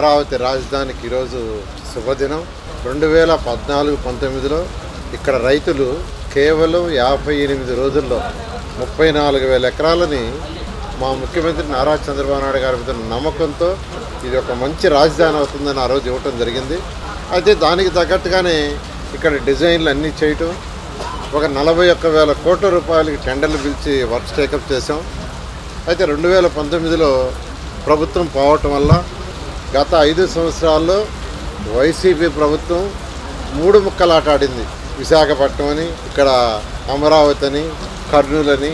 అమరావతి రాజధానికి ఈరోజు శుభదినం రెండు వేల పద్నాలుగు పంతొమ్మిదిలో ఇక్కడ రైతులు కేవలం యాభై ఎనిమిది రోజుల్లో ముప్పై నాలుగు వేల ఎకరాలని మా ముఖ్యమంత్రి నారా చంద్రబాబు నాయుడు గారి మీద ఉన్న నమ్మకంతో ఇది ఒక మంచి రాజధాని అవుతుందని ఆ రోజు ఇవ్వటం జరిగింది అయితే దానికి తగ్గట్టుగానే ఇక్కడ డిజైన్లు అన్నీ చేయటం ఒక నలభై ఒక్క వేల కోట్ల రూపాయలకి టెండర్లు పిలిచి వర్క్స్ టేకప్ చేసాం అయితే రెండు వేల పంతొమ్మిదిలో ప్రభుత్వం పోవటం వల్ల గత ఐదు సంవత్సరాల్లో వైసీపీ ప్రభుత్వం మూడు ముక్కలాట ఆడింది విశాఖపట్నం అని ఇక్కడ అమరావతి అని కర్నూలు అని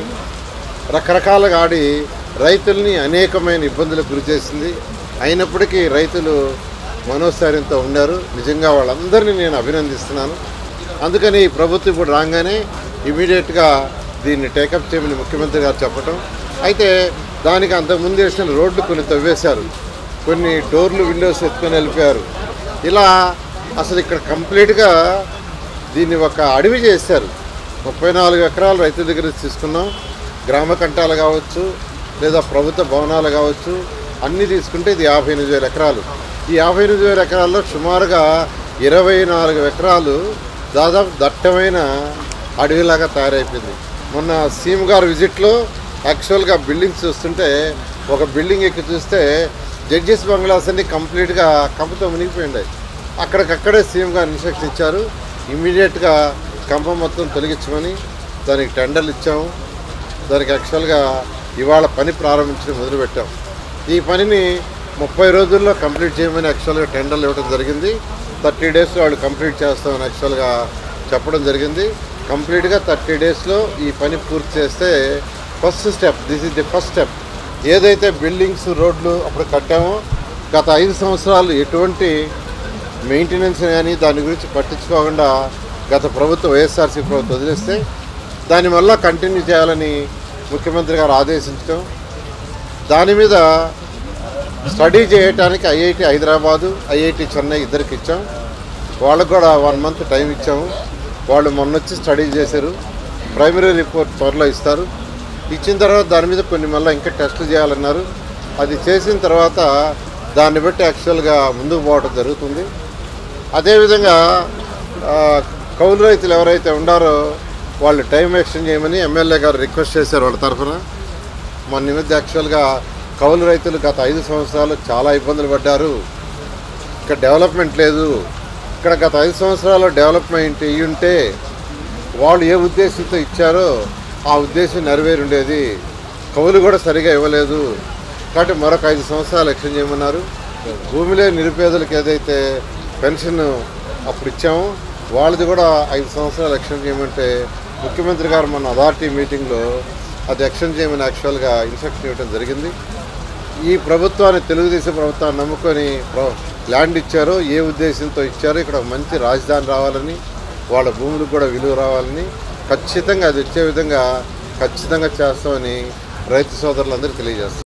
రకరకాలుగా ఆడి రైతుల్ని అనేకమైన ఇబ్బందులకు గురి చేసింది అయినప్పటికీ రైతులు మనోస్థైర్యంతో ఉన్నారు నిజంగా వాళ్ళందరినీ నేను అభినందిస్తున్నాను అందుకని ఈ ప్రభుత్వం ఇప్పుడు రాగానే ఇమీడియట్గా దీన్ని టేకప్ చేయమని ముఖ్యమంత్రి గారు చెప్పటం అయితే దానికి అంతకుముందు వేసిన రోడ్లు కొన్ని తవ్వేశారు కొన్ని డోర్లు విండోస్ ఎత్తుకొని వెళ్ళిపోయారు ఇలా అసలు ఇక్కడ కంప్లీట్గా దీన్ని ఒక అడవి చేశారు ముప్పై నాలుగు ఎకరాలు రైతుల దగ్గర నుంచి తీసుకున్నాం గ్రామ కంటాలు కావచ్చు లేదా ప్రభుత్వ భవనాలు కావచ్చు అన్నీ తీసుకుంటే ఇది యాభై ఎనిమిది వేల ఎకరాలు ఈ యాభై ఎనిమిది వేల ఎకరాల్లో సుమారుగా ఇరవై నాలుగు ఎకరాలు దాదాపు దట్టమైన అడవిలాగా తయారైపోయింది మొన్న సీఎం గారు విజిట్లో యాక్చువల్గా బిల్డింగ్స్ చూస్తుంటే ఒక బిల్డింగ్ ఎక్కి చూస్తే జడ్జెస్ బంగ్లాస్ అన్ని కంప్లీట్గా కంపతో మునిగిపోయింది అక్కడికక్కడే సీఎం గారు ఇన్స్ట్రక్షన్ ఇచ్చారు ఇమ్మీడియట్గా కంప మొత్తం తొలగించమని దానికి టెండర్లు ఇచ్చాము దానికి యాక్చువల్గా ఇవాళ పని ప్రారంభించడం మొదలుపెట్టాం ఈ పనిని ముప్పై రోజుల్లో కంప్లీట్ చేయమని యాక్చువల్గా టెండర్లు ఇవ్వడం జరిగింది థర్టీ డేస్లో వాళ్ళు కంప్లీట్ చేస్తామని యాక్చువల్గా చెప్పడం జరిగింది కంప్లీట్గా థర్టీ డేస్లో ఈ పని పూర్తి చేస్తే first step this is the first step ఏదైతే బిల్డింగ్స్ రోడ్లు అప్పుడు కట్టామో గత ఐదు సంవత్సరాలు ఎటువంటి మెయింటెనెన్స్ కానీ దాని గురించి పట్టించుకోకుండా గత ప్రభుత్వం వైఎస్ఆర్సీ ప్రభుత్వం వదిలేస్తే దాని వల్ల కంటిన్యూ చేయాలని ముఖ్యమంత్రి గారు ఆదేశించడం దాని మీద స్టడీ చేయడానికి ఐఐటి హైదరాబాదు ఐఐటి చెన్నై ఇద్దరికి ఇచ్చాం వాళ్ళకు కూడా వన్ మంత్ టైం ఇచ్చాము వాళ్ళు మొన్న వచ్చి స్టడీ చేశారు ప్రైమరీ రిపోర్ట్ త్వరలో ఇస్తారు ఇచ్చిన తర్వాత దాని మీద కొన్ని మళ్ళీ ఇంకా టెస్టులు చేయాలన్నారు అది చేసిన తర్వాత దాన్ని బట్టి యాక్చువల్గా ముందుకు పోవడం జరుగుతుంది అదేవిధంగా ఆ, కౌలు రైతులు ఎవరైతే ఉండారో వాళ్ళు టైం ఎక్స్టెండ్ చేయమని ఎమ్మెల్యే గారు రిక్వెస్ట్ చేశారు వాళ్ళ తరఫున మన నిమిత్త యాక్చువల్గా కౌలు రైతులు గత ఐదు సంవత్సరాలు చాలా ఇబ్బందులు పడ్డారు ఇక్కడ డెవలప్మెంట్ లేదు ఇక్కడ గత ఐదు సంవత్సరాలు డెవలప్మెంట్ ఇవి ఉంటే వాళ్ళు ఏ ఉద్దేశంతో ఇచ్చారో ఆ ఉద్దేశం నెరవేరి ఉండేది కవులు కూడా సరిగా ఇవ్వలేదు కాబట్టి మరొక ఐదు సంవత్సరాలు ఎక్స్టెండ్ చేయమన్నారు భూమి లేని నిరుపేదలకు ఏదైతే పెన్షన్ అప్పుడు ఇచ్చామో వాళ్ళది కూడా ఐదు సంవత్సరాలు ఎక్స్టెండ్ చేయమంటే ముఖ్యమంత్రి గారు మన అథారిటీ మీటింగ్లో అది ఎక్స్టెండ్ చేయమని యాక్చువల్గా ఇన్స్ట్రక్షన్ ఇవ్వడం జరిగింది ఈ ప్రభుత్వాన్ని తెలుగుదేశం ప్రభుత్వాన్ని నమ్ముకొని ప్ర- ల్యాండ్ ఇచ్చారో ఏ ఉద్దేశంతో ఇచ్చారో ఇక్కడ ఒక మంచి రాజధాని రావాలని వాళ్ళ భూములకు కూడా విలువ రావాలని ఖచ్చితంగా అది వచ్చే విధంగా ఖచ్చితంగా చేస్తామని రైతు సోదరులందరికీ తెలియజేస్తాం